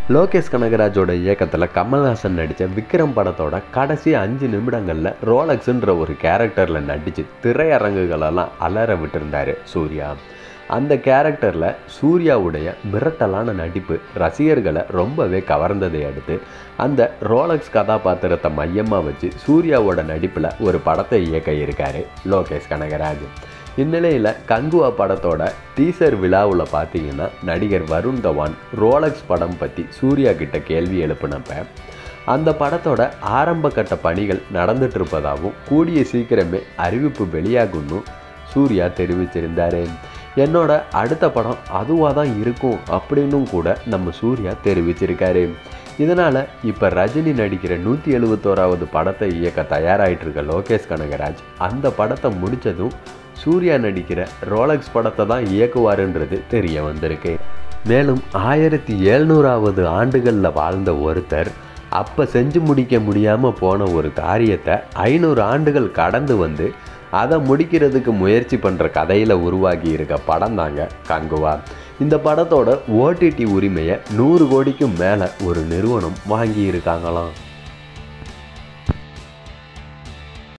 லோகேஷ் கனகராஜோட இயக்கத்தில் கமல்ஹாசன் நடித்த விக்ரம் படத்தோட கடைசி அஞ்சு நிமிடங்களில் ரோலக்ஸுன்ற ஒரு கேரக்டரில் நடித்து திரையரங்குகளெல்லாம் அலற விட்டிருந்தார் சூர்யா அந்த கேரக்டரில் சூர்யாவுடைய மிரட்டலான நடிப்பு ரசிகர்களை ரொம்பவே கவர்ந்ததை அடுத்து அந்த ரோலக்ஸ் கதாபாத்திரத்தை மையமாக வச்சு சூர்யாவோட நடிப்பில் ஒரு படத்தை இயக்க இருக்காரு லோகேஷ் கனகராஜ் இந்நிலையில் கங்குவா படத்தோட டீசர் விழாவில் பார்த்தீங்கன்னா நடிகர் வருண் தவான் ரோலக்ஸ் படம் பற்றி சூர்யா கிட்ட கேள்வி எழுப்பினப்ப அந்த படத்தோட ஆரம்ப கட்ட பணிகள் நடந்துட்டு இருப்பதாகவும் கூடிய சீக்கிரமே அறிவிப்பு வெளியாகும்னு சூர்யா தெரிவிச்சிருந்தாரு என்னோட அடுத்த படம் அதுவாக தான் இருக்கும் அப்படின்னும் கூட நம்ம சூர்யா தெரிவிச்சிருக்காரு இதனால் இப்போ ரஜினி நடிக்கிற நூற்றி எழுபத்தோராவது படத்தை இயக்க தயாராகிட்டு இருக்க லோகேஷ் கனகராஜ் அந்த படத்தை முடித்ததும் சூர்யா நடிக்கிற ரோலக்ஸ் படத்தை தான் இயக்குவாருன்றது தெரிய வந்திருக்கு மேலும் ஆயிரத்தி எழுநூறாவது ஆண்டுகளில் வாழ்ந்த ஒருத்தர் அப்போ செஞ்சு முடிக்க முடியாமல் போன ஒரு காரியத்தை ஐநூறு ஆண்டுகள் கடந்து வந்து அதை முடிக்கிறதுக்கு முயற்சி பண்ணுற கதையில் உருவாகி இருக்க படம் தாங்க கங்குவா இந்த படத்தோட ஓடிடி உரிமையை நூறு கோடிக்கும் மேலே ஒரு நிறுவனம் வாங்கி இருக்காங்களாம்